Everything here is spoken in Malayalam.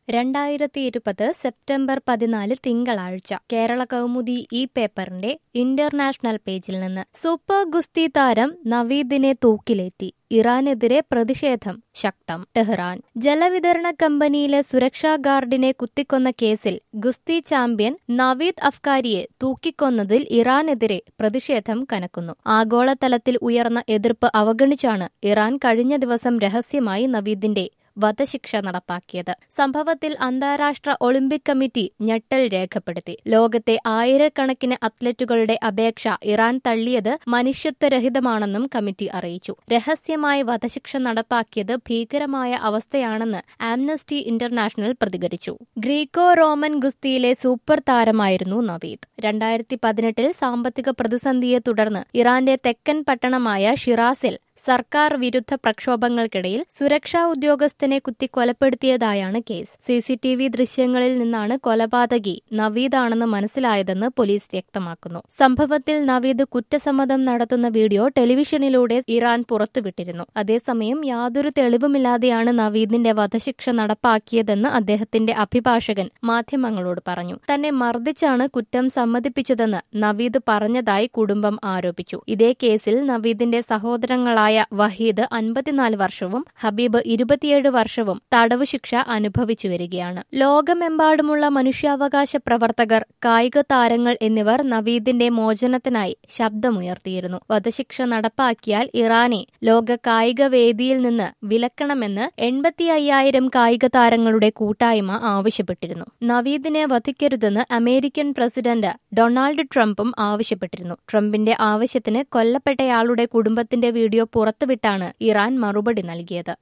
രണ്ടായിരത്തി ഇരുപത് സെപ്റ്റംബർ പതിനാല് തിങ്കളാഴ്ച കേരള കൗമുദി ഈ പേപ്പറിന്റെ ഇന്റർനാഷണൽ പേജിൽ നിന്ന് സൂപ്പർ ഗുസ്തി താരം നവീദിനെ തൂക്കിലേറ്റി ഇറാനെതിരെ പ്രതിഷേധം ശക്തം ടെഹ്റാൻ ജലവിതരണ കമ്പനിയിലെ സുരക്ഷാ ഗാർഡിനെ കുത്തിക്കൊന്ന കേസിൽ ഗുസ്തി ചാമ്പ്യൻ നവീദ് അഫ്കാരിയെ തൂക്കിക്കൊന്നതിൽ ഇറാനെതിരെ പ്രതിഷേധം കനക്കുന്നു ആഗോളതലത്തിൽ ഉയർന്ന എതിർപ്പ് അവഗണിച്ചാണ് ഇറാൻ കഴിഞ്ഞ ദിവസം രഹസ്യമായി നവീദിന്റെ വധശിക്ഷ നടപ്പാക്കിയത് സംഭവത്തിൽ അന്താരാഷ്ട്ര ഒളിമ്പിക് കമ്മിറ്റി ഞെട്ടൽ രേഖപ്പെടുത്തി ലോകത്തെ ആയിരക്കണക്കിന് അത്ലറ്റുകളുടെ അപേക്ഷ ഇറാൻ തള്ളിയത് മനുഷ്യത്വരഹിതമാണെന്നും കമ്മിറ്റി അറിയിച്ചു രഹസ്യമായി വധശിക്ഷ നടപ്പാക്കിയത് ഭീകരമായ അവസ്ഥയാണെന്ന് ആംനസ്റ്റി ഇന്റർനാഷണൽ പ്രതികരിച്ചു ഗ്രീക്കോ റോമൻ ഗുസ്തിയിലെ സൂപ്പർ താരമായിരുന്നു നവീദ് രണ്ടായിരത്തി പതിനെട്ടിൽ സാമ്പത്തിക പ്രതിസന്ധിയെ തുടർന്ന് ഇറാന്റെ തെക്കൻ പട്ടണമായ ഷിറാസിൽ സർക്കാർ വിരുദ്ധ പ്രക്ഷോഭങ്ങൾക്കിടയിൽ സുരക്ഷാ ഉദ്യോഗസ്ഥനെ കുത്തി കൊലപ്പെടുത്തിയതായാണ് കേസ് സിസിടിവി ദൃശ്യങ്ങളിൽ നിന്നാണ് കൊലപാതകി നവീദാണെന്ന് മനസ്സിലായതെന്ന് പോലീസ് വ്യക്തമാക്കുന്നു സംഭവത്തിൽ നവീദ് കുറ്റസമ്മതം നടത്തുന്ന വീഡിയോ ടെലിവിഷനിലൂടെ ഇറാൻ പുറത്തുവിട്ടിരുന്നു അതേസമയം യാതൊരു തെളിവുമില്ലാതെയാണ് നവീദിന്റെ വധശിക്ഷ നടപ്പാക്കിയതെന്ന് അദ്ദേഹത്തിന്റെ അഭിഭാഷകൻ മാധ്യമങ്ങളോട് പറഞ്ഞു തന്നെ മർദ്ദിച്ചാണ് കുറ്റം സമ്മതിപ്പിച്ചതെന്ന് നവീദ് പറഞ്ഞതായി കുടുംബം ആരോപിച്ചു ഇതേ കേസിൽ നവീദിന്റെ സഹോദരങ്ങളായ വഹീദ് അൻപത്തിനാല് വർഷവും ഹബീബ് ഇരുപത്തിയേഴ് വർഷവും തടവ് ശിക്ഷ അനുഭവിച്ചു വരികയാണ് ലോകമെമ്പാടുമുള്ള മനുഷ്യാവകാശ പ്രവർത്തകർ കായിക താരങ്ങൾ എന്നിവർ നവീദിന്റെ മോചനത്തിനായി ശബ്ദമുയർത്തിയിരുന്നു വധശിക്ഷ നടപ്പാക്കിയാൽ ഇറാനെ ലോക കായിക വേദിയിൽ നിന്ന് വിലക്കണമെന്ന് എൺപത്തി അയ്യായിരം കായിക താരങ്ങളുടെ കൂട്ടായ്മ ആവശ്യപ്പെട്ടിരുന്നു നവീദിനെ വധിക്കരുതെന്ന് അമേരിക്കൻ പ്രസിഡന്റ് ഡൊണാൾഡ് ട്രംപും ആവശ്യപ്പെട്ടിരുന്നു ട്രംപിന്റെ ആവശ്യത്തിന് കൊല്ലപ്പെട്ടയാളുടെ കുടുംബത്തിന്റെ വീഡിയോ പുറത്തുവിട്ടാണ് ഇറാൻ മറുപടി നൽകിയത്